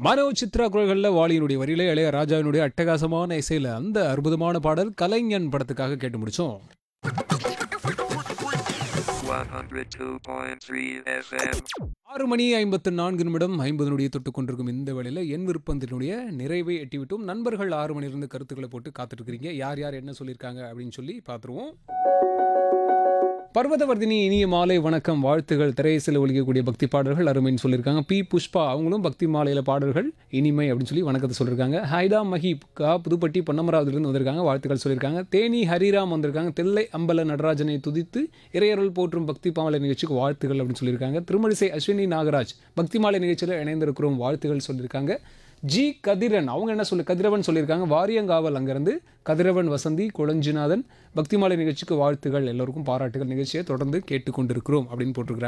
மனோ சித்ரா குரல்களில் வாலியினுடைய வரியில இளையராஜாவினுடைய அட்டகாசமான இசையில் அந்த அற்புதமான பாடல் கலைஞன் படத்துக்காக கேட்டு முடிச்சோம் 102.3 FM. ஆறு மணி ஐம்பத்து நான்கு நிமிடம் ஐம்பது நொடியை தொட்டு கொண்டிருக்கும் இந்த வேளையில் என் விருப்பத்தினுடைய நிறைவை எட்டிவிட்டோம் நண்பர்கள் ஆறு மணிலிருந்து கருத்துக்களை போட்டு காத்துட்டு இருக்கிறீங்க யார் யார் என்ன சொல்லியிருக்காங்க அப்படின்னு சொல்லி பார்த்துருவோம் பர்வதவர்தினி இனிய மாலை வணக்கம் வாழ்த்துகள் திரையிசில் ஒழிக்கக்கூடிய பக்தி பாடல்கள் அருமைன்னு சொல்லியிருக்காங்க பி புஷ்பா அவங்களும் பக்தி மாலையில் பாடல்கள் இனிமை அப்படின்னு சொல்லி வணக்கத்தை சொல்லியிருக்காங்க ஹைதா மஹீப் கா புதுப்பட்டி பொன்னமராவதிலிருந்து வந்திருக்காங்க வாழ்த்துக்கள் சொல்லியிருக்காங்க தேனி ஹரிராம் வந்திருக்காங்க தில்லை அம்பல நடராஜனை துதித்து இறையருள் போற்றும் பக்தி மாலை நிகழ்ச்சிக்கு வாழ்த்துகள் அப்படின்னு சொல்லியிருக்காங்க திருமணிசை அஸ்வினி நாகராஜ் பக்தி மாலை நிகழ்ச்சியில் இணைந்திருக்கிறோம் வாழ்த்துகள் சொல்லியிருக்காங்க ஜி கதிரன் அவங்க என்ன சொல்லி கதிரவன் சொல்லியிருக்காங்க வாரியங்காவல் அங்கேருந்து கதிரவன் வசந்தி குளஞ்சிநாதன் பக்திமாலை நிகழ்ச்சிக்கு வாழ்த்துகள் எல்லோருக்கும் பாராட்டுகள் நிகழ்ச்சியை தொடர்ந்து கேட்டுக்கொண்டிருக்கிறோம் அப்படின்னு போட்டிருக்கிறாங்க